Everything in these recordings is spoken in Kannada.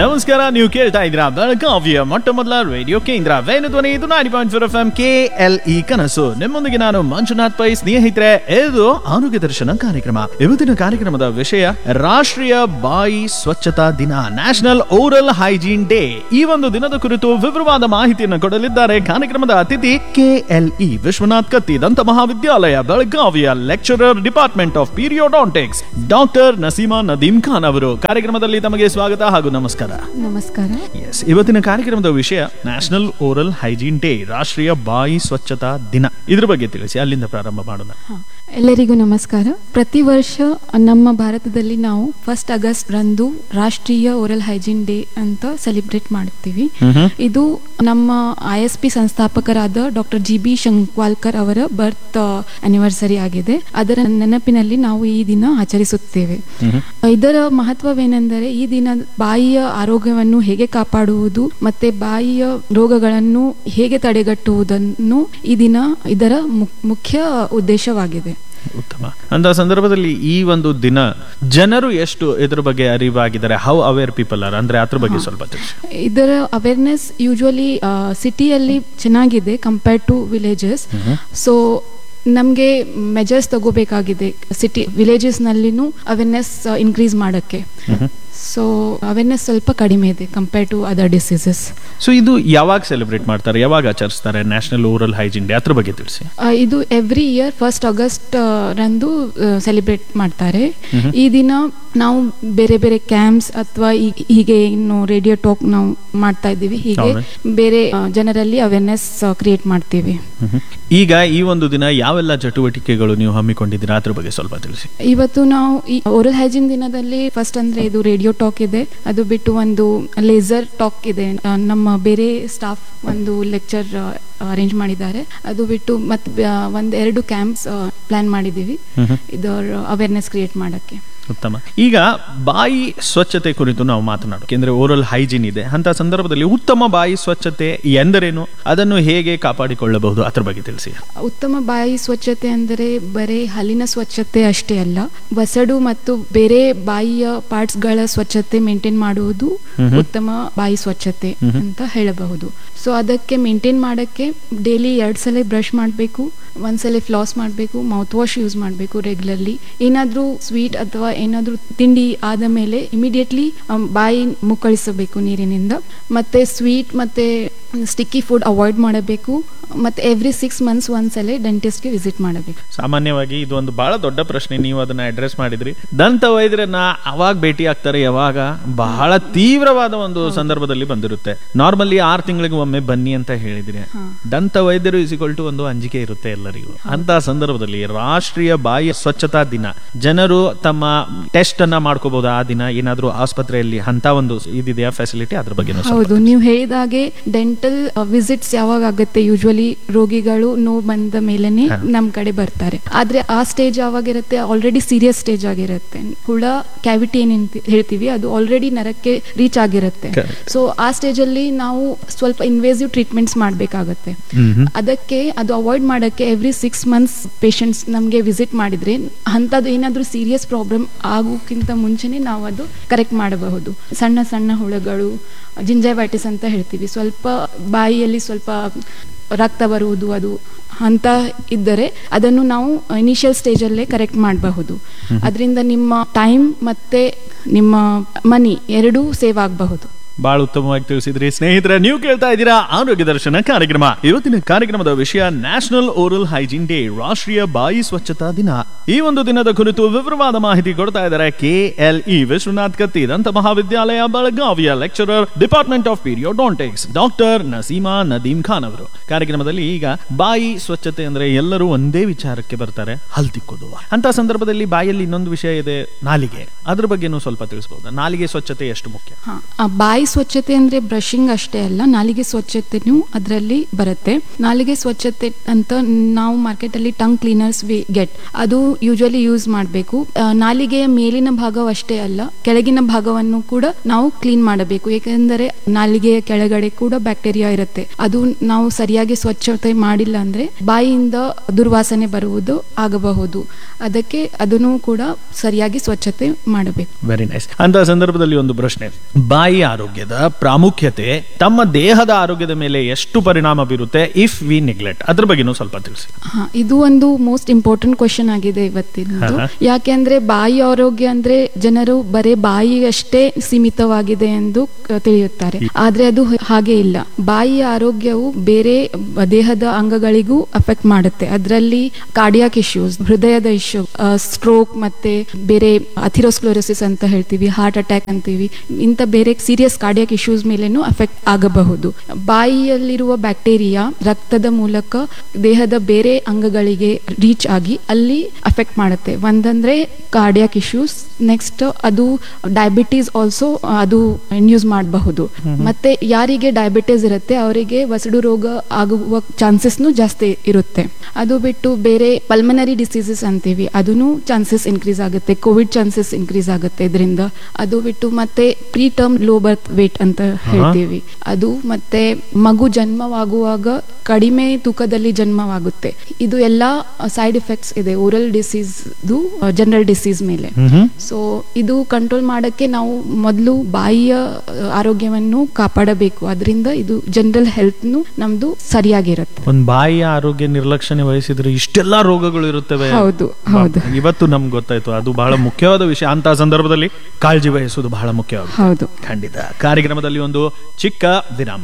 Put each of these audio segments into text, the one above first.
ನಮಸ್ಕಾರ ನೀವು ಕೇಳ್ತಾ ಇದ್ದೀರಾ ಬೆಳಗಾವಿಯ ಮೊಟ್ಟ ಮೊದಲ ರೇಡಿಯೋ ಕೇಂದ್ರ ವೇಣು ಧ್ವನಿ ಇದು ninety point four F M K L E ಕನಸು ನಿಮ್ಮೊಂದಿಗೆ ನಾನು ಮಂಜುನಾಥ್ ಪೈ ಸ್ನೇಹಿತರೆ ಇದು ಆರೋಗ್ಯ ದರ್ಶನ ಕಾರ್ಯಕ್ರಮ ಇವತ್ತಿನ ಕಾರ್ಯಕ್ರಮದ ವಿಷಯ ರಾಷ್ಟ್ರೀಯ ಬಾಯಿ ಸ್ವಚ್ಛತಾ ದಿನ ನ್ಯಾಷನಲ್ ಓರಲ್ ಹೈಜೀನ್ ಡೇ ಈ ಒಂದು ದಿನದ ಕುರಿತು ವಿವರವಾದ ಮಾಹಿತಿಯನ್ನು ಕೊಡಲಿದ್ದಾರೆ ಕಾರ್ಯಕ್ರಮದ ಅತಿಥಿ ಕೆಎಲ್ಇ ವಿಶ್ವನಾಥ್ ಕತ್ತಿ ದಂತ ಮಹಾವಿದ್ಯಾಲಯ ಬೆಳಗಾವಿಯ lecturer department of periodontics doctor Naseema Nadeem Khan ಅವರು ಕಾರ್ಯಕ್ರಮದಲ್ಲಿ ತಮಗೆ ಸ್ವಾಗತ ಹಾಗೂ ನಮಸ್ಕಾರ ನಮಸ್ಕಾರ ಎಸ್ ಇವತ್ತಿನ ಕಾರ್ಯಕ್ರಮದ ವಿಷಯ ನ್ಯಾಷನಲ್ ಓರಲ್ ಹೈಜೀನ್ ಡೇ ರಾಷ್ಟ್ರೀಯ ಬಾಯಿ ಸ್ವಚ್ಛತಾ ದಿನ ಇದ್ರ ಬಗ್ಗೆ ತಿಳಿಸಿ ಅಲ್ಲಿಂದ ಪ್ರಾರಂಭ ಮಾಡೋಣ ಹಾ. ಎಲ್ಲರಿಗೂ ನಮಸ್ಕಾರ ಪ್ರತಿ ವರ್ಷ ನಮ್ಮ ಭಾರತದಲ್ಲಿ ನಾವು ಫಸ್ಟ್ ಆಗಸ್ಟ್ ರಂದು ರಾಷ್ಟ್ರೀಯ ಓರಲ್ ಹೈಜೀನ್ ಡೇ ಅಂತ ಸೆಲೆಬ್ರೇಟ್ ಮಾಡ್ತೀವಿ ಇದು ನಮ್ಮ ಐ ಎಸ್ ಪಿ ಸಂಸ್ಥಾಪಕರಾದ ಡಾಕ್ಟರ್ ಜಿ ಬಿ ಶಂಕ್ವಾಲ್ಕರ್ ಅವರ ಬರ್ತ್ ಅನಿವರ್ಸರಿ ಆಗಿದೆ ಅದರ ನೆನಪಿನಲ್ಲಿ ನಾವು ಈ ದಿನ ಆಚರಿಸುತ್ತೇವೆ ಇದರ ಮಹತ್ವವೇನೆಂದರೆ ಈ ದಿನ ಬಾಯಿಯ ಆರೋಗ್ಯವನ್ನು ಹೇಗೆ ಕಾಪಾಡುವುದು ಮತ್ತೆ ಬಾಯಿಯ ರೋಗಗಳನ್ನು ಹೇಗೆ ತಡೆಗಟ್ಟುವುದನ್ನು ಈ ದಿನ ಇದರ ಮು- ಮುಖ್ಯ ಉದ್ದೇಶವಾಗಿದೆ ಉತ್ತಮ ಅಂತ ಸಂದರ್ಭದಲ್ಲಿ ಈ ಒಂದು ದಿನ ಜನರು ಎಷ್ಟು ಇದ್ರ ಬಗ್ಗೆ ಅರಿವಾಗಿದ್ದಾರೆ ಹೌ ಅವೇರ್ ಪೀಪಲ್ ಆರ್ ಅಂದ್ರೆ ಅದ್ರ ಬಗ್ಗೆ ಸ್ವಲ್ಪ ತಿಳಿಸಿ ಇದರ ಅವೇರ್ನೆಸ್ ಯೂಶುವಲಿ ಸಿಟಿಯಲ್ಲಿ ಚೆನ್ನಾಗಿದೆ ಕಂಪೇರ್ಡ್ ಟು ವಿಲೇಜಸ್ ಸೊ ನಮಗೆ ಮೆಜರ್ಸ್ ತಗೋಬೇಕಾಗಿದೆ ಸಿಟಿ ವಿಲೇಜಸ್ನಲ್ಲಿನೂ ಅವೇರ್ನೆಸ್ ಇನ್ಕ್ರೀಸ್ ಮಾಡೋಕ್ಕೆ ಸೊ ಅವೇರ್ನೆಸ್ ಸ್ವಲ್ಪ ಕಡಿಮೆ ಇದೆ compared to other diseases so ಇದು ಯಾವಾಗ ಸೆಲೆಬ್ರೇಟ್ ಮಾಡ್ತಾರೆ ಯಾವಾಗ ಆಚರಿಸ್ತಾರೆ ನ್ಯಾಷನಲ್ ಓರಲ್ ಹೈಜೀನ್ ಡೇ ಅದ್ರ ಬಗ್ಗೆ ತಿಳಿಸಿ ಇದು ಎವ್ರಿ ಇಯರ್ ಫಸ್ಟ್ ಆಗಸ್ಟ್ ರಂದು ಸೆಲೆಬ್ರೇಟ್ ಮಾಡ್ತಾರೆ ಈ ದಿನ ನಾವು ಬೇರೆ ಬೇರೆ ಕ್ಯಾಂಪ್ಸ್ ಅಥವಾ ಹೀಗೆ ಇನ್ನು ರೇಡಿಯೋ ಟಾಕ್ ನಾವು ಮಾಡ್ತಾ ಇದ್ದೀವಿ ಹೀಗೆ ಹೌದು. ಬೇರೆ ಆ, ಜನರಲ್ಲಿ ಅವೇರ್ನೆಸ್ ಕ್ರಿಯೇಟ್ ಮಾಡ್ತೀವಿ ಈಗ ಈ ಒಂದು ದಿನ ಯಾವೆಲ್ಲ ಚಟುವಟಿಕೆಗಳು ನೀವು ಹಮ್ಮಿಕೊಂಡಿದ್ದೀರಾ ಅದ್ರ ಬಗ್ಗೆ ಸ್ವಲ್ಪ ತಿಳಿಸಿ ಇವತ್ತು ನಾವು ಈ ಓರಲ್ ಹೈಜಿನ್ ದಿನದಲ್ಲಿ ಫಸ್ಟ್ ಅಂದ್ರೆ ಇದು ರೇಡಿಯೋ ಟಾಕ್ ಇದೆ ಅದು ಬಿಟ್ಟು ಒಂದು ಲೇಸರ್ ಟಾಕ್ ಇದೆ ಆ, ನಮ್ಮ ಬೇರೆ ಸ್ಟಾಫ್ ಒಂದು ಲೆಕ್ಚರ್ ಅರೇಂಜ್ ಮಾಡಿದ್ದಾರೆ ಅದು ಬಿಟ್ಟು ಮತ್ತೆ ಒಂದ್ ಎರಡು ಕ್ಯಾಂಪ್ಸ್ ಪ್ಲಾನ್ ಮಾಡಿದೀವಿ ಇದರ ಅವೇರ್ನೆಸ್ ಕ್ರಿಯೇಟ್ ಮಾಡಕ್ಕೆ ಉತ್ತಮ ಈಗ ಬಾಯಿ ಸ್ವಚ್ಛತೆ ಕುರಿತು ನಾವು ಮಾತನಾಡೋಣ ಯಾಕೆಂದ್ರೆ ಓರಲ್ ಹೈಜೀನ್ ಇದೆ ಅಂತ ಸಂದರ್ಭದಲ್ಲಿ ಉತ್ತಮ ಬಾಯಿ ಸ್ವಚ್ಛತೆ ಎಂದರೇನು ಅದನ್ನು ಹೇಗೆ ಕಾಪಾಡಿಕೊಳ್ಳಬಹುದು ಅದ್ರ ಬಗ್ಗೆ ತಿಳಿಸಿ ಉತ್ತಮ ಬಾಯಿ ಸ್ವಚ್ಛತೆ ಅಂದರೆ ಬರೀ ಹಲ್ಲಿನ ಸ್ವಚ್ಛತೆ ಅಷ್ಟೇ ಅಲ್ಲ ವಸಡು ಮತ್ತು ಬೇರೆ ಬಾಯಿಯ ಪಾರ್ಟ್ಸ್ಗಳ ಸ್ವಚ್ಛತೆ ಮೇಂಟೈನ್ ಮಾಡುವುದು ಉತ್ತಮ ಬಾಯಿ ಸ್ವಚ್ಛತೆ ಅಂತ ಹೇಳಬಹುದು ಸೊ ಅದಕ್ಕೆ ಮೇಂಟೈನ್ ಮಾಡಕ್ಕೆ ಡೈಲಿ ಎರಡ್ ಸಲ ಬ್ರಷ್ ಮಾಡಬೇಕು ಒಂದ್ಸಲ ಫ್ಲಾಸ್ ಮಾಡಬೇಕು ಮೌತ್ ವಾಶ್ ಯೂಸ್ ಮಾಡಬೇಕು ರೆಗ್ಯುಲರ್ಲಿ ಏನಾದರೂ ಸ್ವೀಟ್ ಅಥವಾ ಏನಾದರೂ ತಿಂಡಿ ಆದ ಮೇಲೆ ಇಮಿಡಿಯೇಟ್ಲಿ ಬಾಯಿ ಮುಕ್ಕಳಿಸಬೇಕು ನೀರಿನಿಂದ ಮತ್ತೆ ಸ್ವೀಟ್ ಮತ್ತೆ ಸ್ಟಿಕ್ಕಿ ಫುಡ್ ಅವಾಯ್ಡ್ ಮಾಡಬೇಕು ಮತ್ತೆ ಎವ್ರಿ ಸಿಕ್ಸ್ ಮಂತ್ಸ್ ಒಂದ್ಸಲ ಡೆಂಟಿಸ್ಟ್ಗೆ ವಿಸಿಟ್ ಮಾಡಬೇಕು ಸಾಮಾನ್ಯವಾಗಿ ಇದು ಒಂದು ಬಹಳ ದೊಡ್ಡ ಪ್ರಶ್ನೆ ನೀವು ಅದನ್ನ ಅಡ್ರೆಸ್ ಮಾಡಿದ್ರಿ ದಂತ ವೈದ್ಯರನ್ನ ಅವಾಗ ಭೇಟಿ ಆಗ್ತಾರೆ ಯಾವಾಗ ಬಹಳ ತೀವ್ರವಾದ ಒಂದು ಸಂದರ್ಭದಲ್ಲಿ ಬಂದಿರುತ್ತೆ ನಾರ್ಮಲಿ ಆರು ತಿಂಗಳಿಗೆ ಒಮ್ಮೆ ಬನ್ನಿ ಅಂತ ಹೇಳಿದ್ರಿ ದಂತ ವೈದ್ಯರು ಇಸಿಕೊಲ್ ಟು ಒಂದು ಅಂಜಿಕೆ ಇರುತ್ತೆ ಎಲ್ಲರಿಗೂ ಅಂತ ಸಂದರ್ಭದಲ್ಲಿ ರಾಷ್ಟ್ರೀಯ ಬಾಯಿ ಸ್ವಚ್ಛತಾ ದಿನ ಜನರು ತಮ್ಮ ಟೆಸ್ಟ್ ಅನ್ನ ಮಾಡ್ಕೋಬಹುದು ಆ ದಿನ ಏನಾದ್ರೂ ಆಸ್ಪತ್ರೆಯಲ್ಲಿ ಅಂತ ಒಂದು ಇದಿದೆಯಾ ಫೆಸಿಲಿಟಿ ಅದ್ರ ಬಗ್ಗೆ ಹೌದು ನೀವು ಹೇಳಿದಾಗೆ ಡೆಂಟಲ್ ವಿಸಿಟ್ಸ್ ಯಾವಾಗ ಆಗುತ್ತೆ ಯೂಶುವಲಿ ರೋಗಿಗಳು ನೋವು ಬಂದ ಮೇಲೆನೆ ನಮ್ ಕಡೆ ಬರ್ತಾರೆ ಆದ್ರೆ ಆ ಸ್ಟೇಜ್ ಯಾವಾಗಿರುತ್ತೆ ಆಲ್ರೆಡಿ ಸೀರಿಯಸ್ ಸ್ಟೇಜ್ ಆಗಿರುತ್ತೆ ಹುಳ ಕ್ಯಾವಿಟಿ ಏನ್ ಎಂತ- ಹೇಳ್ತೀವಿ ಅದು ಆಲ್ರೆಡಿ ನರಕ್ಕೆ ರೀಚ್ ಆಗಿರುತ್ತೆ Correct. ಸೊ ಆ ಸ್ಟೇಜ್ ಅಲ್ಲಿ ನಾವು ಸ್ವಲ್ಪ ಇನ್ವೇಸಿವ್ ಟ್ರೀಟ್ಮೆಂಟ್ಸ್ ಮಾಡ್ಬೇಕಾಗತ್ತೆ ಅದಕ್ಕೆ ಅದು ಅವಾಯ್ಡ್ ಮಾಡಕ್ಕೆ ಎವ್ರಿ ಸಿಕ್ಸ್ ಮಂತ್ಸ್ ಪೇಷಂಟ್ಸ್ ನಮಗೆ ವಿಸಿಟ್ ಮಾಡಿದ್ರೆ ಅಂಥದ್ದು ಏನಾದರೂ ಸೀರಿಯಸ್ ಪ್ರಾಬ್ಲಮ್ ಆಗೋಕ್ಕಿಂತ ಮುಂಚೆನೆ ನಾವು ಅದು ಕರೆಕ್ಟ್ ಮಾಡಬಹುದು ಸಣ್ಣ ಸಣ್ಣ ಹುಳಗಳು ಜಿಂಜೈವೈಟಿಸ್ ಅಂತ ಹೇಳ್ತೀವಿ ಸ್ವಲ್ಪ ಬಾಯಿಯಲ್ಲಿ ಸ್ವಲ್ಪ ರಕ್ತ ಬರುವುದು ಅದು ಅಂತ ಇದ್ದರೆ ಅದನ್ನು ನಾವು ಇನಿಷಿಯಲ್ ಸ್ಟೇಜಲ್ಲೇ ಕರೆಕ್ಟ್ ಮಾಡಬಹುದು ಅದರಿಂದ ನಿಮ್ಮ ಟೈಮ್ ಮತ್ತೆ ನಿಮ್ಮ ಮನಿ ಎರಡೂ ಸೇವ್ ಆಗಬಹುದು ಬಹಳ ಉತ್ತಮವಾಗಿ ತಿಳಿಸಿದ್ರಿ ಸ್ನೇಹಿತರೆ ನೀವು ಕೇಳ್ತಾ ಇದ್ದೀರಾ ಆರೋಗ್ಯ ದರ್ಶನ ಕಾರ್ಯಕ್ರಮ ಇವತ್ತಿನ ಕಾರ್ಯಕ್ರಮದ ವಿಷಯ ನ್ಯಾಷನಲ್ ಓರಲ್ ಹೈಜೀನ್ ಡೇ ರಾಷ್ಟ್ರೀಯ ಬಾಯಿ ಸ್ವಚ್ಛತಾ ದಿನ ಈ ಒಂದು ದಿನದ ಕುರಿತು ವಿವರವಾದ ಮಾಹಿತಿ ಕೊಡ್ತಾ ಇದ್ದಾರೆ ಕೆಎಲ್ಇ ವಿಶ್ವನಾಥ್ ಕತ್ತಿ ದಂತ ಮಹಾವಿದ್ಯಾಲಯ ಬೆಳಗಾವಿಯ lecturer department of periodontics doctor Naseema Nadeem Khan ಅವರು ಕಾರ್ಯಕ್ರಮದಲ್ಲಿ ಈಗ ಬಾಯಿ ಸ್ವಚ್ಛತೆ ಅಂದ್ರೆ ಎಲ್ಲರೂ ಒಂದೇ ವಿಚಾರಕ್ಕೆ ಬರ್ತಾರೆ ಹಲ್ ತಿಕ್ಕೋದು ಅಂತ ಸಂದರ್ಭದಲ್ಲಿ ಬಾಯಲ್ಲಿ ಇನ್ನೊಂದು ವಿಷಯ ಇದೆ ನಾಲಿಗೆ ಅದ್ರ ಬಗ್ಗೆನೂ ಸ್ವಲ್ಪ ತಿಳಿಸಬಹುದು ನಾಲಿಗೆ ಸ್ವಚ್ಛತೆ ಎಷ್ಟು ಮುಖ್ಯ ಹಾ ಆ ಬಾಯಿ ಸ್ವಚ್ಛತೆ ಅಂದ್ರೆ ಬ್ರಷಿಂಗ್ ಅಷ್ಟೇ ಅಲ್ಲ ನಾಲಿಗೆ ಸ್ವಚ್ಛತೆನೂ ಅದರಲ್ಲಿ ಬರುತ್ತೆ ನಾಲಿಗೆ ಸ್ವಚ್ಛತೆ ಅಂತ ನಾವು ಮಾರ್ಕೆಟ್ ಅಲ್ಲಿ ಟಂಗ್ ಕ್ಲೀನರ್ಸ್ ವಿ ಗೆಟ್ ಅದು ಯೂಶುವಲಿ ಯೂಸ್ ಮಾಡಬೇಕು ನಾಲಿಗೆಯ ಮೇಲಿನ ಭಾಗವಷ್ಟೇ ಅಲ್ಲ ಕೆಳಗಿನ ಭಾಗವನ್ನು ಕೂಡ ನಾವು ಕ್ಲೀನ್ ಮಾಡಬೇಕು ಏಕೆಂದರೆ ನಾಲಿಗೆಯ ಕೆಳಗಡೆ ಕೂಡ ಬ್ಯಾಕ್ಟೀರಿಯಾ ಇರುತ್ತೆ ಅದು ನಾವು ಸರಿಯಾಗಿ ಸ್ವಚ್ಛತೆ ಮಾಡಿಲ್ಲ ಅಂದ್ರೆ ಬಾಯಿಯಿಂದ ದುರ್ವಾಸನೆ ಬರುವುದು ಆಗಬಹುದು ಅದಕ್ಕೆ ಅದನ್ನು ಕೂಡ ಸರಿಯಾಗಿ ಸ್ವಚ್ಛತೆ ಮಾಡಬೇಕು ವೆರಿ ನೈಸ್ ಅಂತ ಸಂದರ್ಭದಲ್ಲಿ ಒಂದು ಪ್ರಶ್ನೆ ಬಾಯಿ ಆರೋಗ್ಯ ಆರೋಗ್ಯದ ಪ್ರಾಮುಖ್ಯತೆ ತಮ್ಮ ದೇಹದ ಆರೋಗ್ಯದ ಮೇಲೆ ಎಷ್ಟು ಪರಿಣಾಮ ಬೀರುತ್ತೆ ಇಫ್ ವಿ ನೆಗ್ಲೆಕ್ಟ್ ಅದ್ರ ಬಗ್ಗೆನೂ ಸ್ವಲ್ಪ ತಿಳಿಸಿ ಹಾ ಇದು ಒಂದು ಮೋಸ್ಟ್ ಇಂಪಾರ್ಟೆಂಟ್ ಕ್ವಶನ್ ಆಗಿದೆ ಇವತ್ತಿನ ಹಾ, ಹಾ. ಯಾಕೆಂದ್ರೆ ಬಾಯಿ ಆರೋಗ್ಯ ಅಂದ್ರೆ ಜನರು ಬರೇ ಬಾಯಿ ಅಷ್ಟೇ ಸೀಮಿತವಾಗಿದೆ ಎಂದು ಕ- ತಿಳಿಯುತ್ತಾರೆ ಆದ್ರೆ ಅದು ಹ- ಹಾಗೆ ಇಲ್ಲ ಬಾಯಿಯ ಆರೋಗ್ಯವು ಬೇರೆ ಬ- ದೇಹದ ಅಂಗಗಳಿಗೂ ಅಫೆಕ್ಟ್ ಮಾಡುತ್ತೆ ಅದರಲ್ಲಿ ಕಾರ್ಡಿಯಾಕ್ ಇಶ್ಯೂಸ್ ಹೃದಯದ ಇಶ್ಯೂ ಸ್ಟ್ರೋಕ್ ಮತ್ತೆ ಬೇರೆ ಅಥಿರೋಸ್ಕ್ಲೋರೋಸಿಸ್ ಅಂತ ಹೇಳ್ತೀವಿ ಹಾರ್ಟ್ ಅಟ್ಯಾಕ್ ಅಂತೀವಿ ಇಂಥ ಬೇರೆ ಸೀರಿಯಸ್ ಕಾರ್ಡಿಯಾಕ್ ಇಶ್ಯೂಸ್ ಮೇಲೇನು ಅಫೆಕ್ಟ್ ಆಗಬಹುದು ಬಾಯಿಯಲ್ಲಿರುವ ಬ್ಯಾಕ್ಟೀರಿಯಾ ರಕ್ತದ ಮೂಲಕ ದೇಹದ ಬೇರೆ ಅಂಗಗಳಿಗೆ ರೀಚ್ ಆಗಿ ಅಲ್ಲಿ ಅಫೆಕ್ಟ್ ಮಾಡುತ್ತೆ ಒಂದಂದ್ರೆ ಕಾರ್ಡಿಯಾಕ್ ಇಶ್ಯೂಸ್ ನೆಕ್ಸ್ಟ್ ಅದು ಡಯಾಬಿಟೀಸ್ ಆಲ್ಸೋ ಅದು ಇಂಡ್ಯೂಸ್ ಮಾಡಬಹುದು ಮತ್ತೆ ಯಾರಿಗೆ ಡಯಾಬಿಟೀಸ್ ಇರುತ್ತೆ ಅವರಿಗೆ ವಸಡು ರೋಗ ಆಗುವ ಚಾನ್ಸಸ್ನು ಜಾಸ್ತಿ ಇರುತ್ತೆ ಅದು ಬಿಟ್ಟು ಬೇರೆ ಪಲ್ಮನರಿ ಡಿಸೀಸಸ್ ಅಂತೀವಿ ಅದೂ ಚಾನ್ಸಸ್ ಇನ್ಕ್ರೀಸ್ ಆಗುತ್ತೆ ಕೋವಿಡ್ ಚಾನ್ಸಸ್ ಇನ್ಕ್ರೀಸ್ ಆಗುತ್ತೆ ಇದರಿಂದ ಅದು ಬಿಟ್ಟು ಮತ್ತೆ preterm low birth weight ಅಂತ ಹೇಳ್ತೀವಿ ಅದು ಮತ್ತೆ ಮಗು ಜನ್ಮವಾಗುವಾಗ ಕಡಿಮೆ ತೂಕದಲ್ಲಿ ಜನ್ಮವಾಗುತ್ತೆ ಇದು ಎಲ್ಲ ಸೈಡ್ ಎಫೆಕ್ಟ್ಸ್ ಇದೆ ಓರಲ್ ಡಿಸೀಸ್ ಜನರಲ್ ಡಿಸೀಸ್ ಮೇಲೆ ಸೊ ಇದು ಕಂಟ್ರೋಲ್ ಮಾಡಕ್ಕೆ ನಾವು ಮೊದಲು ಬಾಯಿಯ ಆ, ಆರೋಗ್ಯವನ್ನು ಕಾಪಾಡಬೇಕು ಅದರಿಂದ ಇದು ಜನರಲ್ ಹೆಲ್ತ್ನು ನಮ್ದು ಸರಿಯಾಗಿರುತ್ತೆ ಒಂದ್ ಬಾಯಿಯ ಆರೋಗ್ಯ ನಿರ್ಲಕ್ಷಣೆ ವಹಿಸಿದ್ರೆ ಇಷ್ಟೆಲ್ಲಾ ರೋಗಗಳು ಇರುತ್ತವೆ ಹೌದು, ಹೌದು. ಬಾ- ಇವತ್ತು ನಮ್ಗೆ ಗೊತ್ತಾಯ್ತು ಅದು ಬಹಳ ಮುಖ್ಯವಾದ ವಿಷಯ ಅಂತ ಸಂದರ್ಭದಲ್ಲಿ ಕಾಳಜಿ ವಹಿಸುವುದು ಬಹಳ ಮುಖ್ಯವಾಗುತ್ತೆ ಹೌದು ಖಂಡಿತ ಕಾರ್ಯಕ್ರಮದಲ್ಲಿ ಒಂದು ಚಿಕ್ಕ ವಿರಾಮ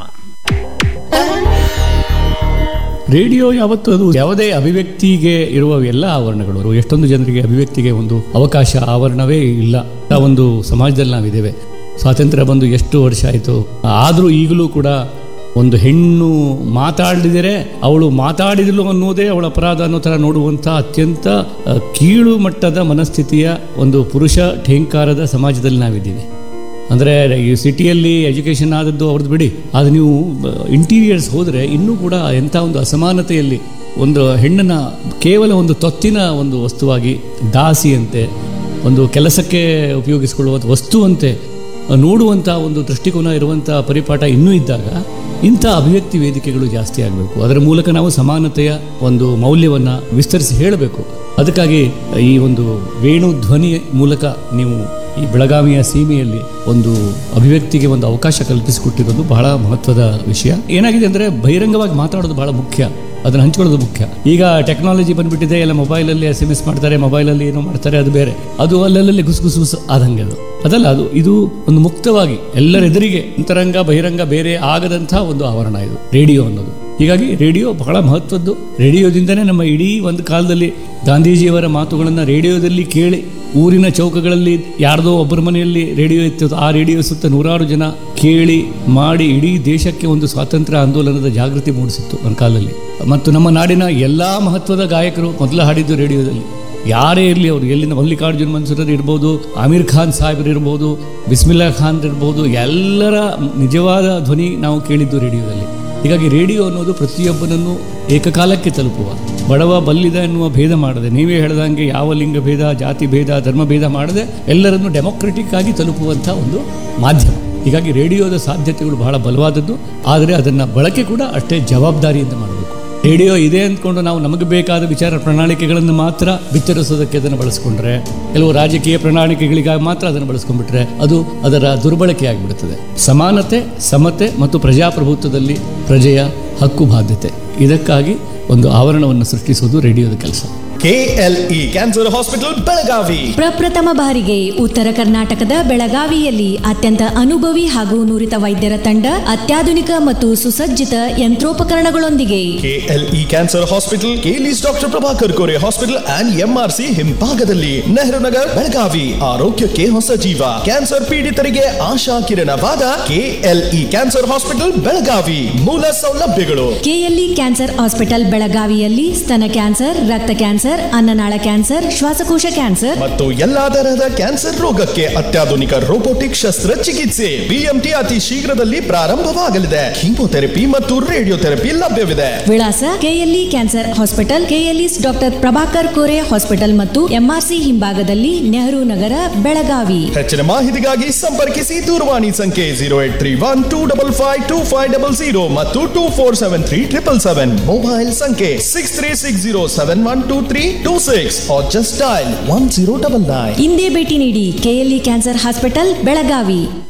ರೇಡಿಯೋ ಯಾವತ್ತು ಅದು ಯಾವುದೇ ಅಭಿವ್ಯಕ್ತಿಗೆ ಇರುವ ಎಲ್ಲ ಆವರಣಗಳು ಎಷ್ಟೊಂದು ಜನರಿಗೆ ಅಭಿವ್ಯಕ್ತಿಗೆ ಒಂದು ಅವಕಾಶ ಆವರಣವೇ ಇಲ್ಲ ಆ ಒಂದು ಸಮಾಜದಲ್ಲಿ ನಾವಿದ್ದೇವೆ ಸ್ವಾತಂತ್ರ್ಯ ಬಂದು ಎಷ್ಟು ವರ್ಷ ಆಯಿತು ಆದರೂ ಈಗಲೂ ಕೂಡ ಒಂದು ಹೆಣ್ಣು ಮಾತಾಡಿದರೆ ಅವಳು ಮಾತಾಡಿದಳು ಅನ್ನೋದೇ ಅವಳ ಅಪರಾಧ ಅನ್ನೋ ಥರ ನೋಡುವಂಥ ಅತ್ಯಂತ ಆ, ಕೀಳು ಮಟ್ಟದ ಮನಸ್ಥಿತಿಯ ಒಂದು ಪುರುಷ ಠೇಂಕಾರದ ಸಮಾಜದಲ್ಲಿ ನಾವಿದ್ದೀವಿ ಅಂದರೆ ಈ ಸಿಟಿಯಲ್ಲಿ ಎಜುಕೇಷನ್ ಆದದ್ದು ಅವ್ರದ್ದು ಬಿಡಿ ಆದರೆ ನೀವು ಇಂಟೀರಿಯರ್ಸ್ ಹೋದರೆ ಇನ್ನೂ ಕೂಡ ಎಂಥ ಒಂದು ಅಸಮಾನತೆಯಲ್ಲಿ ಒಂದು ಹೆಣ್ಣನ್ನು ಕೇವಲ ಒಂದು ತೊತ್ತಿನ ಒಂದು ವಸ್ತುವಾಗಿ ದಾಸಿಯಂತೆ ಒಂದು ಕೆಲಸಕ್ಕೆ ಉಪಯೋಗಿಸಿಕೊಳ್ಳುವ ವಸ್ತುವಂತೆ ನೋಡುವಂಥ ಒಂದು ದೃಷ್ಟಿಕೋನ ಇರುವಂಥ ಪರಿಪಾಠ ಇನ್ನೂ ಇದ್ದಾಗ ಇಂಥ ಅಭಿವ್ಯಕ್ತಿ ವೇದಿಕೆಗಳು ಜಾಸ್ತಿ ಆಗಬೇಕು ಅದರ ಮೂಲಕ ನಾವು ಸಮಾನತೆಯ ಒಂದು ಮೌಲ್ಯವನ್ನು ವಿಸ್ತರಿಸಿ ಹೇಳಬೇಕು ಅದಕ್ಕಾಗಿ ಈ ಒಂದು ವೇಣು ಧ್ವನಿ ಮೂಲಕ ನೀವು ಈ ಬೆಳಗಾವಿಯ ಸೀಮೆಯಲ್ಲಿ ಒಂದು ಅಭಿವ್ಯಕ್ತಿಗೆ ಒಂದು ಅವಕಾಶ ಕಲ್ಪಿಸಿಕೊಟ್ಟಿರೋದು ಬಹಳ ಮಹತ್ವದ ವಿಷಯ ಏನಾಗಿದೆ ಅಂದರೆ ಬಹಿರಂಗವಾಗಿ ಮಾತಾಡೋದು ಬಹಳ ಮುಖ್ಯ ಅದನ್ನು ಹಂಚ್ಕೊಳ್ಳೋದು ಮುಖ್ಯ ಈಗ ಟೆಕ್ನಾಲಜಿ ಬಂದ್ಬಿಟ್ಟಿದೆ ಎಲ್ಲ ಮೊಬೈಲಲ್ಲಿ ಎಸ್ ಎಮ್ ಎಸ್ ಮಾಡ್ತಾರೆ ಮೊಬೈಲಲ್ಲಿ ಏನೋ ಮಾಡ್ತಾರೆ ಅದು ಬೇರೆ ಅದು ಅಲ್ಲಲ್ಲಿ ಗುಸು ಗುಸು ಗುಸು ಆದಂಗೆ ಅದು ಅದಲ್ಲ ಅದು ಇದು ಒಂದು ಮುಕ್ತವಾಗಿ ಎಲ್ಲರೆದುರಿಗೆ ಅಂತರಂಗ ಬಹಿರಂಗ ಬೇರೆ ಆಗದಂಥ ಒಂದು ಆವರಣ ಇದು ರೇಡಿಯೋ ಅನ್ನೋದು ಹೀಗಾಗಿ ರೇಡಿಯೋ ಬಹಳ ಮಹತ್ವದ್ದು ರೇಡಿಯೋದಿಂದನೇ ನಮ್ಮ ಇಡೀ ಒಂದು ಕಾಲದಲ್ಲಿ ಗಾಂಧೀಜಿಯವರ ಮಾತುಗಳನ್ನು ರೇಡಿಯೋದಲ್ಲಿ ಕೇಳಿ ಊರಿನ ಚೌಕಗಳಲ್ಲಿ ಯಾರ್ದೋ ಒಬ್ಬರ ಮನೆಯಲ್ಲಿ ರೇಡಿಯೋ ಇತ್ತು ಆ ರೇಡಿಯೋ ಸುತ್ತ ನೂರಾರು ಜನ ಕೇಳಿ ಮಾಡಿ ಇಡೀ ದೇಶಕ್ಕೆ ಒಂದು ಸ್ವಾತಂತ್ರ್ಯ ಆಂದೋಲನದ ಜಾಗೃತಿ ಮೂಡಿಸಿತ್ತು ಒಂದು ಕಾಲದಲ್ಲಿ ಮತ್ತು ನಮ್ಮ ನಾಡಿನ ಎಲ್ಲ ಮಹತ್ವದ ಗಾಯಕರು ಮೊದಲು ಹಾಡಿದ್ದು ರೇಡಿಯೋದಲ್ಲಿ ಯಾರೇ ಇರಲಿ ಅವರು ಎಲ್ಲಿಂದ ಮಲ್ಲಿಕಾರ್ಜುನ್ ಮನ್ಸೂರರ್ ಇರ್ಬೋದು ಆಮೀರ್ ಖಾನ್ ಸಾಹೇಬ್ರು ಇರ್ಬೋದು ಬಿಸ್ಮಿಲ್ಲಾ ಖಾನ್ ಇರ್ಬೋದು ಎಲ್ಲರ ನಿಜವಾದ ಧ್ವನಿ ನಾವು ಕೇಳಿದ್ದು ರೇಡಿಯೋದಲ್ಲಿ ಹೀಗಾಗಿ ರೇಡಿಯೋ ಅನ್ನೋದು ಪ್ರತಿಯೊಬ್ಬನನ್ನು ಏಕಕಾಲಕ್ಕೆ ತಲುಪುವ ಬಡವ ಬಲ್ಲಿದ ಎನ್ನುವ ಭೇದ ಮಾಡದೆ ನೀವೇ ಹೇಳ್ದಂಗೆ ಯಾವ ಲಿಂಗ ಭೇದ ಜಾತಿ ಭೇದ ಧರ್ಮ ಭೇದ ಮಾಡದೆ ಎಲ್ಲರನ್ನು ಡೆಮೊಕ್ರೆಟಿಕ್ ಆಗಿ ತಲುಪುವಂಥ ಒಂದು ಮಾಧ್ಯಮ ಹೀಗಾಗಿ ರೇಡಿಯೋದ ಸಾಧ್ಯತೆಗಳು ಬಹಳ ಬಲವಾದದ್ದು ಆದರೆ ಅದನ್ನು ಬಳಕೆ ಕೂಡ ಅಷ್ಟೇ ಜವಾಬ್ದಾರಿಯಿಂದ ಮಾಡಬೇಕು ರೇಡಿಯೋ ಇದೆ ಅಂದ್ಕೊಂಡು ನಾವು ನಮಗೆ ಬೇಕಾದ ವಿಚಾರ ಪ್ರಣಾಳಿಕೆಗಳನ್ನು ಮಾತ್ರ ಬಿತ್ತರಿಸೋದಕ್ಕೆ ಅದನ್ನು ಬಳಸ್ಕೊಂಡ್ರೆ ಕೆಲವು ರಾಜಕೀಯ ಪ್ರಣಾಳಿಕೆಗಳಿಗಾಗಿ ಮಾತ್ರ ಅದನ್ನು ಬಳಸ್ಕೊಂಡ್ಬಿಟ್ರೆ ಅದು ಅದರ ದುರ್ಬಳಕೆ ಆಗಿಬಿಡುತ್ತದೆ ಸಮಾನತೆ ಸಮತೆ ಮತ್ತು ಪ್ರಜಾಪ್ರಭುತ್ವದಲ್ಲಿ ಪ್ರಜೆಯ ಹಕ್ಕು ಬಾಧ್ಯತೆ ಇದಕ್ಕಾಗಿ ಒಂದು ಆವರಣವನ್ನು ಸೃಷ್ಟಿಸುವುದು ರೇಡಿಯೋದ ಕೆಲಸ ಕೆಎಲ್ಇ ಕ್ಯಾನ್ಸರ್ ಹಾಸ್ಪಿಟಲ್ ಬೆಳಗಾವಿ ಪ್ರಪ್ರಥಮ ಬಾರಿಗೆ ಉತ್ತರ ಕರ್ನಾಟಕದ ಬೆಳಗಾವಿಯಲ್ಲಿ ಅತ್ಯಂತ ಅನುಭವಿ ಹಾಗೂ ನುರಿತ ವೈದ್ಯರ ತಂಡ ಅತ್ಯಾಧುನಿಕ ಮತ್ತು ಸುಸಜ್ಜಿತ ಯಂತ್ರೋಪಕರಣಗಳೊಂದಿಗೆ ಕೆಎಲ್ಇ ಕ್ಯಾನ್ಸರ್ ಹಾಸ್ಪಿಟಲ್ ಕೇಲಿಸ್ doctor Prabhakar Kore hospital and MRC ಹಿಂಭಾಗದಲ್ಲಿ ನೆಹರು ನಗರ್ ಬೆಳಗಾವಿ ಆರೋಗ್ಯಕ್ಕೆ ಹೊಸ ಜೀವ ಕ್ಯಾನ್ಸರ್ ಪೀಡಿತರಿಗೆ ಆಶಾ ಕಿರಣವಾದ ಕೆಎಲ್ಇ ಕ್ಯಾನ್ಸರ್ ಹಾಸ್ಪಿಟಲ್ ಬೆಳಗಾವಿ ಮೂಲ ಸೌಲಭ್ಯಗಳು ಕೆಎಲ್ಇ ಕ್ಯಾನ್ಸರ್ ಹಾಸ್ಪಿಟಲ್ ಬೆಳಗಾವಿಯಲ್ಲಿ ಸ್ತನ ಕ್ಯಾನ್ಸರ್ ರಕ್ತ ಕ್ಯಾನ್ಸರ್ ಅನ್ನನಾಳ ಕ್ಯಾನ್ಸರ್ ಶ್ವಾಸಕೋಶ ಕ್ಯಾನ್ಸರ್ ಮತ್ತು ಎಲ್ಲಾ ತರಹದ ಕ್ಯಾನ್ಸರ್ ರೋಗಕ್ಕೆ ಅತ್ಯಾಧುನಿಕ ರೋಬೋಟಿಕ್ ಶಸ್ತ್ರ ಚಿಕಿತ್ಸೆ ಬಿಎಂಟಿ ಅತಿ ಶೀಘ್ರದಲ್ಲಿ ಪ್ರಾರಂಭವಾಗಲಿದೆ ಕೀಮೋಥೆರಪಿ ಮತ್ತು ರೇಡಿಯೋಥೆರಪಿ ಲಭ್ಯವಿದೆ ವಿಳಾಸ KLE cancer hospital KLE doctor Prabhakar Kore hospital ಮತ್ತು ಎಂಆರ್ಸಿ ಹಿಂಭಾಗದಲ್ಲಿ ನೆಹರು ನಗರ ಬೆಳಗಾವಿ ಹೆಚ್ಚಿನ ಮಾಹಿತಿಗಾಗಿ ಸಂಪರ್ಕಿಸಿ ದೂರವಾಣಿ ಸಂಖ್ಯೆ zero eight three one two double five two five double zero ಮತ್ತು two four seven three triple seven mobile ಸಂಖ್ಯೆ six three six zero seven one two three two six just dial one zero double nine ಇಂದೇ ಭೇಟಿ ನೀಡಿ ಕೆಎಲ್ಇ ಕ್ಯಾನ್ಸರ್ ಹಾಸ್ಪಿಟಲ್ ಬೆಳಗಾವಿ